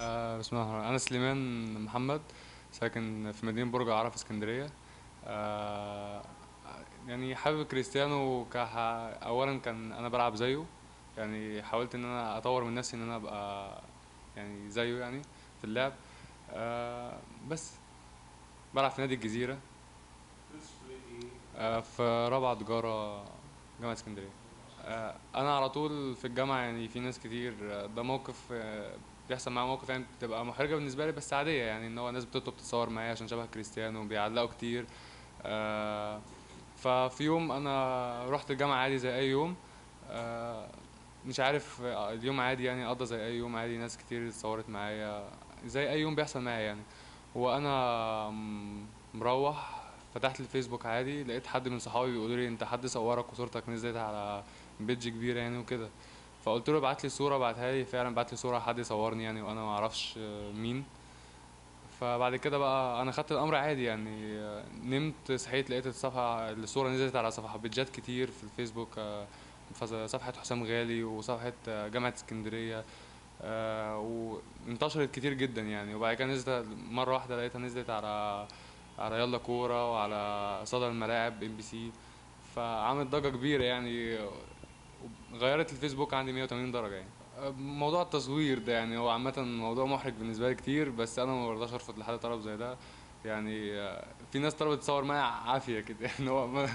آه بسم الله الرحمن الرحيم. انا سليمان محمد ساكن في مدينه برج العرب في اسكندريه آه يعني حابب كريستيانو كح... اولا كان انا بلعب زيه يعني حاولت ان انا اطور من نفسي ان انا ابقى يعني زيه يعني في اللعب آه بس بلعب في نادي الجزيره آه في رابعه تجاره جامعه اسكندريه آه انا على طول في الجامعه يعني في ناس كتير آه، ده موقف آه، بيحصل معايا موقف يعني بتبقى محرجه بالنسبه لي بس عاديه يعني ان هو ناس بتطلب تتصور معايا عشان شبه كريستيانو بيعلقوا كتير آه ففي يوم انا رحت الجامعه عادي زي اي يوم آه مش عارف آه، اليوم عادي يعني قضى زي اي يوم عادي ناس كتير اتصورت معايا زي اي يوم بيحصل معايا يعني وانا م- مروح فتحت الفيسبوك عادي لقيت حد من صحابي بيقولوا لي انت حد صورك وصورتك نزلت على بيدج كبيره يعني وكده فقلت له ابعت لي صوره بعتها لي فعلا بعت لي صوره حد يصورني يعني وانا ما اعرفش آه، مين فبعد كده بقى انا خدت الامر عادي يعني آه، نمت صحيت لقيت الصفحه الصوره نزلت على صفحه بيدجات كتير في الفيسبوك آه، فز- صفحه حسام غالي وصفحه آه، جامعه اسكندريه آه، وانتشرت كتير جدا يعني وبعد كده نزلت مره واحده لقيتها نزلت على على يلا كوره وعلى صدى الملاعب ام بي سي فعملت ضجه كبيره يعني غيرت الفيسبوك عندي 180 درجة يعني موضوع التصوير ده يعني هو عامة موضوع محرج بالنسبة لي كتير بس أنا ما برضاش أرفض لحد طلب زي ده يعني آه، في ناس طلبت تصور معايا عافية كده يعني هو ما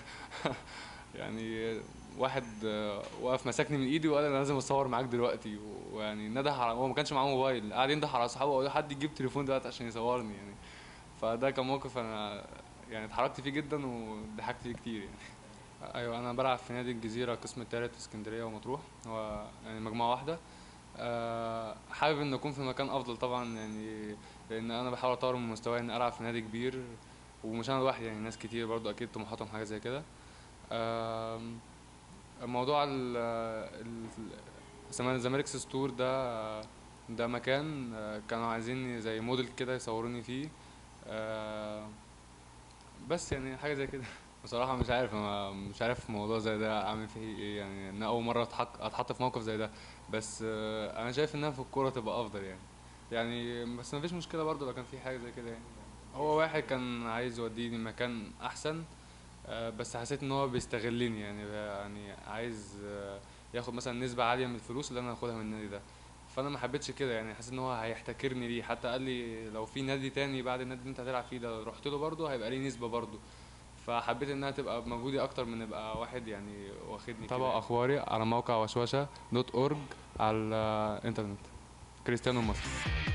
يعني واحد آه، وقف مسكني من ايدي وقال انا لازم اتصور معاك دلوقتي ويعني نده على هو ما كانش معاه موبايل قعد ينده على اصحابه وقال حد يجيب تليفون دلوقتي عشان يصورني يعني فده كان موقف انا يعني اتحركت فيه جدا وضحكت فيه كتير يعني ايوه انا بلعب في نادي الجزيره القسم الثالث في اسكندريه ومطروح هو يعني مجموعه واحده أه حابب ان اكون في مكان افضل طبعا يعني لان انا بحاول اطور من مستواي ان العب في نادي كبير ومش انا لوحدي يعني ناس كتير برضو اكيد طموحاتهم حاجه زي كده آم، موضوع ال ال- زمان الزمالك ستور ده ده مكان آه، كانوا عايزين زي موديل كده يصوروني فيه آه، بس يعني حاجه زي كده بصراحه مش عارف انا مش عارف موضوع زي ده اعمل فيه ايه يعني انا اول مره اتحط اتحط في موقف زي ده بس آه، انا شايف انها في الكوره تبقى افضل يعني يعني بس مفيش مشكله برضو لو كان في حاجه زي كده يعني هو واحد كان عايز يوديني مكان احسن آه، بس حسيت ان هو بيستغلني يعني يعني عايز آه، ياخد مثلا نسبه عاليه من الفلوس اللي انا هاخدها من النادي ده فانا ما حبيتش كده يعني حسيت ان هو هيحتكرني ليه حتى قال لي لو في نادي تاني بعد النادي اللي انت هتلعب فيه ده رحت له برضه هيبقى ليه نسبه برضه فحبيت انها تبقى بمجهودي اكتر من يبقى واحد يعني واخدني تابعوا اخباري على موقع وشوشه دوت اورج على الانترنت كريستيانو مصر